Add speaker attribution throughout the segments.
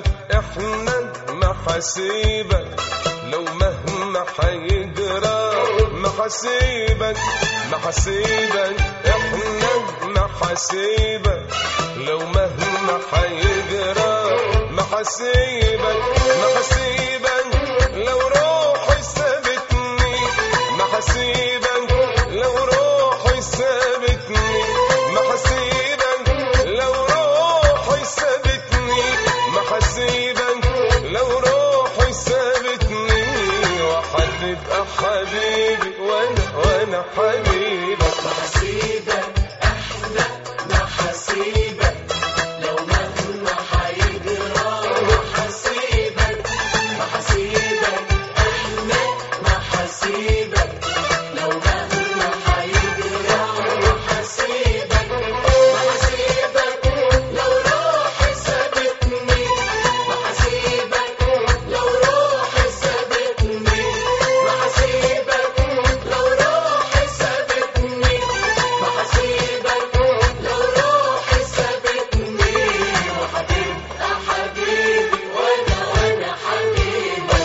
Speaker 1: احنا محاسيبك لو مهما حيجرى محاسيبك محاسيبك احنا محاسيبك لو مهما حيجرى محاسيبك محاسيبك لو روحي سابتني محاسيبك لو روحي سابتني محاسيبك لو روحي سابتني محاسيبك لو روحي سابتني وحتبقى حبيبي وانا وانا حبيبك
Speaker 2: محاسيبك احنا محاسيبك لو مهما حيجرى محاسيبك محاسيبك احنا محاسيبك لو مهما حيجرى محاسيبك محاسيبك لو روحي سابتني محاسيبك لو روحي سابتني محاسيبك لو روحي سابتني محاسيبك لو روحي سابتني وحبيبقى حبيبي وانا وانا حبيبك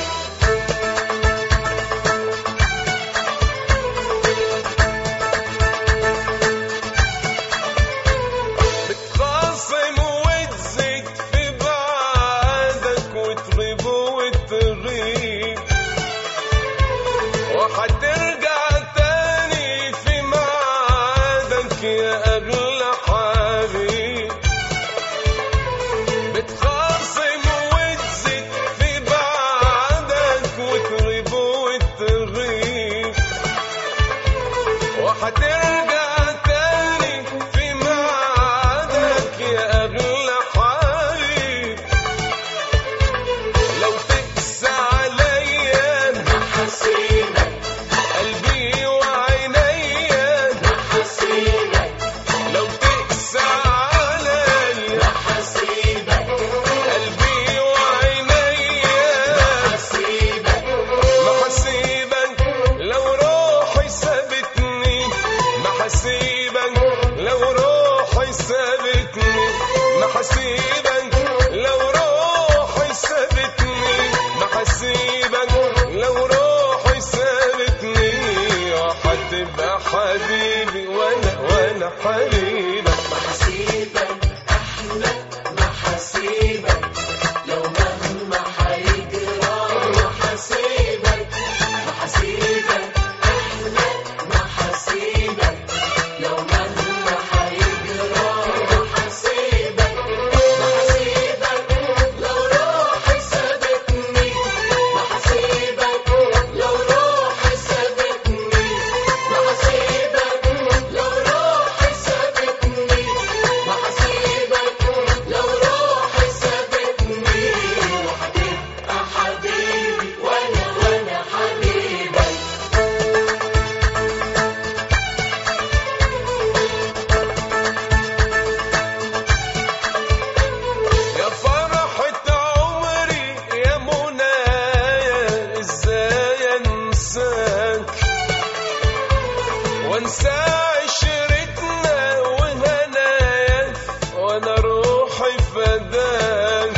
Speaker 1: بتخاصم وتزيد في بعادك وتغيب وتغيب وحترجع تاني في ميعادك يا أغلى حبيب بتخاصم وتزيد في بعادك وتغيب وتغيب وحترجع تاني في ميعادك يا أغلى حبيب لو تقسى عليا
Speaker 2: محاسيبك
Speaker 1: قلبي وعينيا
Speaker 2: محاسيبك
Speaker 1: لو تقسى عليا
Speaker 2: محاسيبك
Speaker 1: قلبي وعينيا
Speaker 2: محاسيبك
Speaker 1: محاسيبك لو روحي سابتني محاسيبك لو روحي سابتني محاسيبك لو روحي سابتني محاسيبك لو روحي سابتني وحتبقى حبيبي وانا وانا حبيبك
Speaker 2: محاسيبك احنا محاسيبك لو مهما حيجرى محاسيبك محاسيبك احنا محاسيبك لو مهما حيجرى محاسيبك محاسيبك لو روحي سابتني محاسيبك لو روحي سابتني محاسيبك لو روحي سابتني محاسيبك لو روحي سابتني وحبيبقى حبيبي وانا وانا حبيبك
Speaker 1: يا فرحة عمري يا منايا ازاي انساك وانسى عشرتنا وهنايا وانا روحي فداك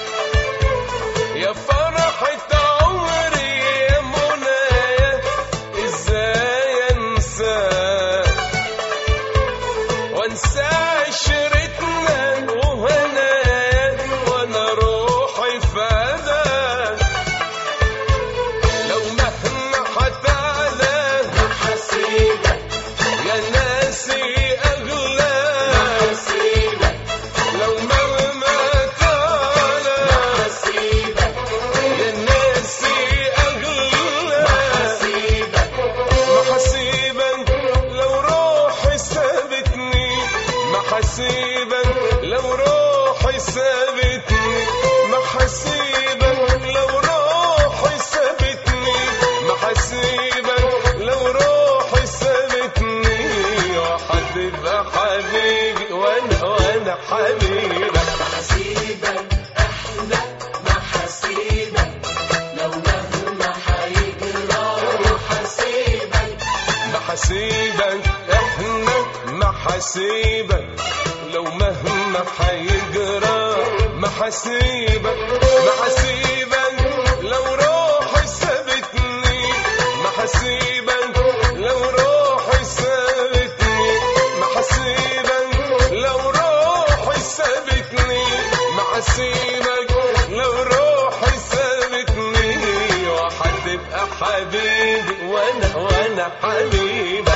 Speaker 1: يا فرحة عمري يا منايا ازاي انساك وانسى عشرتنا وهناك وانا روحي فداك لو مهما حتعلى
Speaker 2: محاسيبك
Speaker 1: يا ناسي اغلى
Speaker 2: محاسيبك
Speaker 1: لو مهما تعلى
Speaker 2: محاسيبك
Speaker 1: يا ناسي اغلى
Speaker 2: محاسيبك
Speaker 1: محاسيبك لو روحي سابتني محاسيبك لو روحي سابتني محاسيبك لو روحي سابتني محاسيبك لو روحي سابتني وحتبقى حبيبي وانا وانا حبيبك
Speaker 2: محاسيبك احنا محاسيبك لو مهما حيجرى محاسيبك
Speaker 1: محاسيبك احنا محاسيبك لو مهما حيجرى محاسيبك حسيبك ما حسيبك لو روحي سابتني ما حسيبك لو روحي سابتني ما حسيبك لو روحي سابتني ما حسيبك لو روحي سابتني وحتبقى حبيبي وانا وانا حبيبك